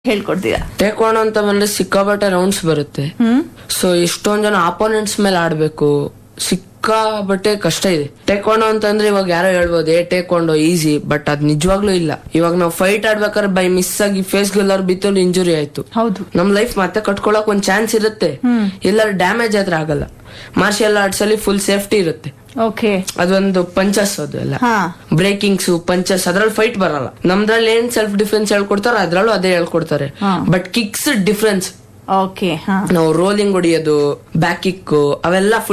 ಹೇಳ್ಕೊಡ್ತೀರಾ taekwondo ಅಂತ ಬಂದ್ರೆ ಸಿಕ್ಕಾಪಟ್ಟೆ ರೌಂಡ್ಸ್ ಬರುತ್ತೆ ಹ್ಮ್ ಸೊ ಎಷ್ಟೊಂದ್ ಜನ ಅಪೋನೆಂಟ್ಸ್ ಮೇಲೆ ಆಡ್ಬೇಕು ಸಿಕ್ಕಾಬಟ್ಟೆ ಕಷ್ಟ ಇದೆ ಟೇಕ್ವಾಂಡೋ ಅಂತಂದ್ರೆ ಇವಾಗ ಯಾರೋ ಹೇಳ್ಬೋದು ಏ ಟೇಕ್ವಾಂಡೋ ಈಸಿ ಬಟ್ ಅದ್ ನಿಜವಾಗ್ಲೂ ಇಲ್ಲ ಇವಾಗ ನಾವು ಫೈಟ್ ಆಡ್ಬೇಕಾದ್ರೆ ಬೈ ಮಿಸ್ ಆಗಿ ಫೇಸ್ ಗೆಲ್ಲರ್ ಬಿತ್ತು ಇಂಜುರಿ ಆಯ್ತು ಹೌದು ನಮ್ ಲೈಫ್ ಮತ್ತೆ ಕಟ್ಕೊಳಕ್ ಒಂದ್ ಚಾನ್ಸ್ ಇರುತ್ತೆ ಎಲ್ಲರೂ ಡ್ಯಾಮೇಜ್ ಆದ್ರೆ ಆಗಲ್ಲ ಮಾರ್ಷಿಯಲ್ ಆರ್ಟ್ಸ್ ಅಲ್ಲಿ ಫುಲ್ ಸೇಫ್ಟಿ ಇರುತ್ತೆ ಓಕೆ ಅದೊಂದು ಪಂಚಸ್ ಅದು ಎಲ್ಲ ಹಾ ಬ್ರೇಕಿಂಗ್ಸ್ ಪಂಚಸ್ ಅದ್ರಲ್ಲಿ ಫೈಟ್ ಬರಲ್ಲ ನಮ್ದ್ರಲ್ಲಿ ಏನ್ ಸೆಲ್ಫ್ ಡಿಫೆನ್ಸ್ ಹೇಳ್ಕೊಡ್ತಾರ ಅದ್ರಲ್ಲೂ ಅದೇ ಹೇಳ್ಕೊಡ್ತಾರೆ ಹಾ. ಬಟ್ ಕಿಕ್ಸ್ ಡಿಫ್ರೆನ್ಸ್ ಓಕೆ ಹಾ ನಾವು ರೋಲಿಂಗ್ ಹೊಡಿಯೋದು ಬ್ಯಾಕ್ ಕಿಕ್ ಅವೆಲ್ಲ